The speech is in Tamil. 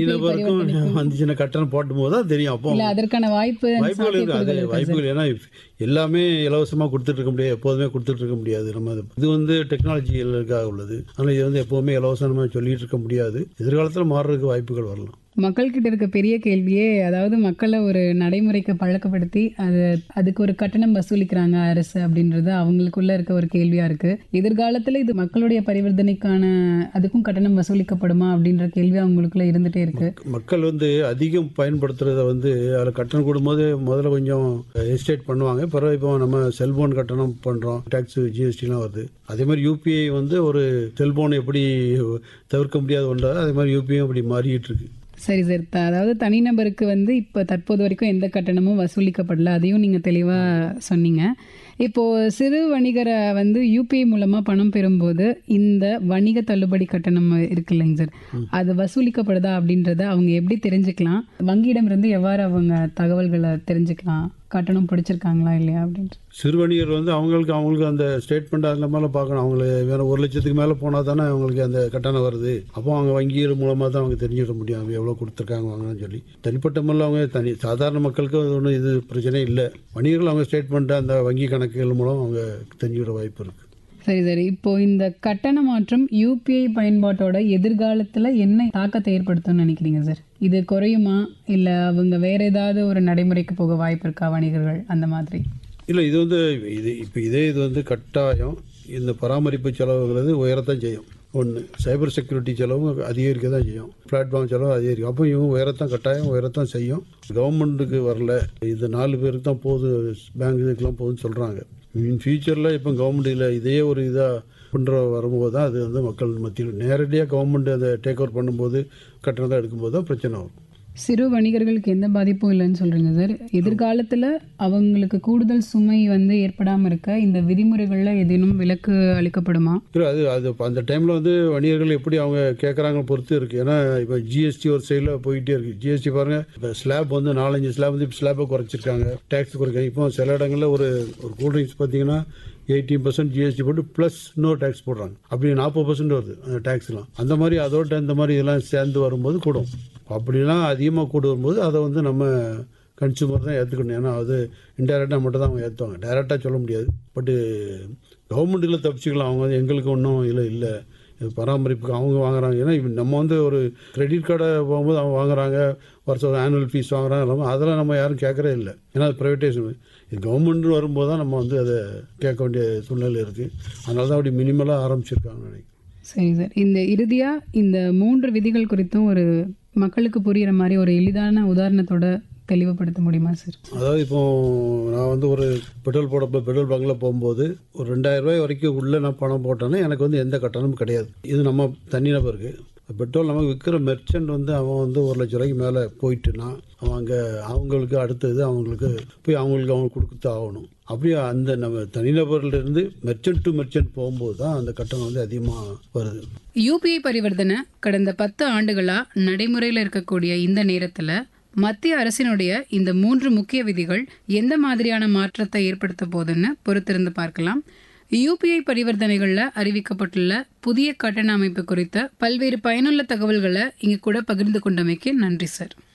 தனிநபருக்கும் பரிவர்த்தனைக்கும். வந்துச்சுன்னா கட்டணம் போட்டும் போது தான் தெரியும் அப்போ இல்ல அதற்கான வாய்ப்பு வாய்ப்புகள் இருக்கு அது சாத்தியக்கூறுகள் இருக்கா சார்? வாய்ப்புகள் ஏன்னா இப்ப எல்லாமே இலவசமா கொடுத்துட்டு இருக்க முடியாது எப்போதுமே கொடுத்துட்டு இருக்க முடியாது நம்ம அது- இது வந்து டெக்னாலஜிகளுக்காக உள்ளது ஆனால் இது வந்து எப்போவுமே இலவசமா சொல்லிட்டு இருக்க முடியாது எதிர்காலத்தில் மாறுறதுக்கு வாய்ப்புகள் வரலாம் மக்கள்கிட்ட இருக்க பெரிய கேள்வியே அதாவது மக்களை ஒரு நடைமுறைக்கு பழக்கப்படுத்தி அது அதுக்கு ஒரு கட்டணம் வசூலிக்கிறாங்க அரசு அப்படின்றது அவங்களுக்குள்ள இருக்க ஒரு கேள்வியா இருக்கு எதிர்காலத்துல இது மக்களுடைய பரிவர்த்தனைக்கான அதுக்கும் கட்டணம் வசூலிக்கப்படுமா அப்படின்ற கேள்வி அவங்களுக்குள்ள இருந்துட்டே இருக்கு மக்கள் வந்து அதிகம் பயன்படுத்துறத வந்து அதில் கட்டணம் கொடுக்கும்போது முதல்ல கொஞ்சம் எஸ்டேட் பண்ணுவாங்க பிறகு இப்போ நம்ம செல்போன் கட்டணம் பண்ணுறோம் டேக்ஸ் ஜிஎஸ்டிலாம் வருது அதே மாதிரி யூபிஐ வந்து ஒரு செல்போன் எப்படி தவிர்க்க முடியாத ஒன்றா அதே மாதிரி யூபிஐ அப்படி மாறிக்கிட்டு இருக்கு சரி சார் த- அதாவது தனிநபருக்கு வந்து இப்போ தற்போது வரைக்கும் எந்த கட்டணமும் வசூலிக்கப்படல அதையும் நீங்கள் தெளிவாக சொன்னீங்க இப்போ சிறு வணிகரை வந்து யூபிஐ மூலமாக பணம் பெறும்போது இந்த வணிக தள்ளுபடி கட்டணம் இருக்கு இல்லைங்க சார் அது வசூலிக்கப்படுதா அப்படின்றத அவங்க எப்படி தெரிஞ்சுக்கலாம் வங்கியிடமிருந்து எவ்வாறு அவங்க தகவல்களை தெரிஞ்சுக்கலாம் கட்டணம் பிடிச்சிருக்காங்களா இல்லையா அப்படின்ட்டு சிறுவணிகர் வந்து அவங்களுக்கு அவங்களுக்கு அந்த ஸ்டேட்மெண்ட் அந்த மாதிரிலாம் பார்க்கணும் அவங்களுக்கு வேற ஒரு லட்சத்துக்கு மேலே போனால் தானே அவங்களுக்கு அந்த கட்டணம் வருது அப்போ அவங்க வங்கிகள் மூலமாக தான் அவங்க தெரிஞ்சுக்க முடியும் அவங்க எவ்வளோ கொடுத்துருக்காங்க வாங்கன்னு சொல்லி தனிப்பட்ட முறையில் அவங்க தனி சாதாரண மக்களுக்கு அது ஒன்றும் இது பிரச்சனை இல்லை வணிகர்கள் அவங்க ஸ்டேட்மெண்ட் அந்த வங்கி கணக்குகள் மூலம் அவங்க தெரிஞ்சுக்கிற வாய்ப்பு இருக்குது சரி சரி இப்போ இந்த கட்டண மாற்றம் யூபிஐ பயன்பாட்டோட எதிர்காலத்துல என்ன தாக்கத்தை ஏற்படுத்தும்னு நினைக்கிறீங்க சார் இது குறையுமா இல்ல அவங்க வேற ஏதாவது ஒரு நடைமுறைக்கு போக வாய்ப்பு இருக்கா வணிகர்கள் அந்த மாதிரி இல்லை இது வந்து இது இப்போ இதே இது வந்து கட்டாயம் இந்த பராமரிப்பு செலவுங்கிறது உயரத்தான் செய்யும் ஒன்று சைபர் செக்யூரிட்டி செலவும் அதிகரிக்க தான் செய்யும் பிளாட்ஃபார்ம் செலவு அதிகரிக்கும் அப்போ இவங்க உயரத்தான் கட்டாயம் உயரத்தான் செய்யும் கவர்மெண்ட்டுக்கு வரல இது நாலு பேருக்கு தான் போகுது பேங்க் இதுக்கெல்லாம் போகுதுன்னு சொல்கிறாங்க இன் ஃபியூச்சரில் இப்போ கவர்மெண்ட் இல்லை இதே ஒரு இதாக பண்ணுற வரும்போது தான் அது வந்து மக்கள் மத்தியில் நேரடியாக கவர்மெண்ட் அதை டேக் ஓவர் பண்ணும்போது கட்டணம் தான் எடுக்கும்போது தான் பிரச்சனை வரும் சிறு வணிகர்களுக்கு எந்த பாதிப்பும் இல்லைன்னு சொல்றீங்க சார் எதிர்காலத்துல அவங்களுக்கு கூடுதல் சுமை வந்து ஏற்படாம இருக்க இந்த விதிமுறைகள்ல ஏதேனும் விலக்கு அளிக்கப்படுமா இல்லை அது அது இப்ப அந்த டைமில் வந்து வணிகர்கள் எப்படி அவங்க கேட்குறாங்க பொறுத்து இருக்குது ஏன்னா இப்போ ஜிஎஸ்டி ஒரு சைடில் போயிட்டே இருக்குது ஜிஎஸ்டி பாருங்கள் இப்போ ஸ்லாப் வந்து நாலஞ்சு ஸ்லாப் வந்து இப்போ ஸ்லாப்பை குறைச்சிருக்காங்க டேக்ஸ் குறைக்காங்க இப்போ சில இடங்களில் ஒரு ஒரு கூல்ட்ரிங்க்ஸ் பார்த்தீங்கன்னா எயிட்டீன் பர்சன்ட் ஜிஎஸ்டி போட்டு ப்ளஸ் இன்னொரு டேக்ஸ் போடுறாங்க அப்படி நாற்பது பர்சன்ட் வருது அந்த டேக்ஸ்லாம் அந்த மாதிரி அதோட இந்த மாதிரி இதெல்லாம் சேர்ந்து வரும்போது கூடும் அப்படிலாம் அதிகமாக கூடு வரும்போது அதை வந்து நம்ம கன்சூமர் தான் ஏற்றுக்கணும் ஏன்னா அது இன்டெரக்டாக மட்டும் தான் அவங்க ஏற்றுவாங்க டைரெக்டாக சொல்ல முடியாது பட்டு கவர்மெண்ட்டில் தப்பிச்சுக்கலாம் அவங்க வந்து எங்களுக்கு ஒன்றும் இல்லை இல்லை இது பராமரிப்புக்கு அவங்க வாங்குறாங்க ஏன்னா இப்ப நம்ம வந்து ஒரு கிரெடிட் கார்டை போகும்போது அவங்க வாங்குறாங்க வருஷம் ஆனுவல் ஃபீஸ் வாங்குறாங்க எல்லாமே அதெல்லாம் நம்ம யாரும் கேட்குறே இல்லை ஏன்னா அது ப்ரைவேட்டேஷன் இது கவர்மெண்ட் வரும்போது தான் நம்ம வந்து அதை கேட்க வேண்டிய சூழ்நிலை இருக்குது அதனால தான் அப்படி மினிமலாக ஆரம்பிச்சிருக்காங்க நினைக்கிறேன் சரி சார் இந்த இறுதியா இந்த மூன்று விதிகள் குறித்தும் ஒரு மக்களுக்கு புரியுற மாதிரி ஒரு எளிதான உதாரணத்தோட தெளிவுபடுத்த முடியுமா சார் அதாவது இப்போ நான் வந்து ஒரு பெட்ரோல் போட பெட்ரோல் பங்கில் போகும்போது ஒரு ரெண்டாயிரம் ரூபாய் வரைக்கும் உள்ளே நான் பணம் போட்டேன்னா எனக்கு வந்து எந்த கட்டணமும் கிடையாது இது நம்ம தனிநபருக்கு பெட்ரோல் நமக்கு விற்கிற மெர்ச்சன்ட் வந்து அவன் வந்து ஒரு லட்ச ரூபாய்க்கு மேலே போயிட்டுனா அவன் அங்கே அவங்களுக்கு அடுத்தது அவங்களுக்கு போய் அவங்களுக்கு அவங்க கொடுத்து ஆகணும் அப்படியே அந்த நம்ம தனிநபர்லேருந்து மெர்ச்சன்ட் டு மெர்ச்சன்ட் போகும்போது தான் அந்த கட்டணம் வந்து அதிகமாக வருது யூபிஐ பரிவர்த்தனை கடந்த பத்து ஆண்டுகளா நடைமுறையில் இருக்கக்கூடிய இந்த நேரத்துல மத்திய அரசினுடைய இந்த மூன்று முக்கிய விதிகள் எந்த மாதிரியான மாற்றத்தை ஏற்படுத்த போதுன்னு பொறுத்திருந்து பார்க்கலாம் யூபிஐ பரிவர்த்தனைகள்ல அறிவிக்கப்பட்டுள்ள புதிய கட்டண அமைப்பு குறித்த பல்வேறு பயனுள்ள தகவல்களை இங்க கூட பகிர்ந்து கொண்டமைக்கு நன்றி சார்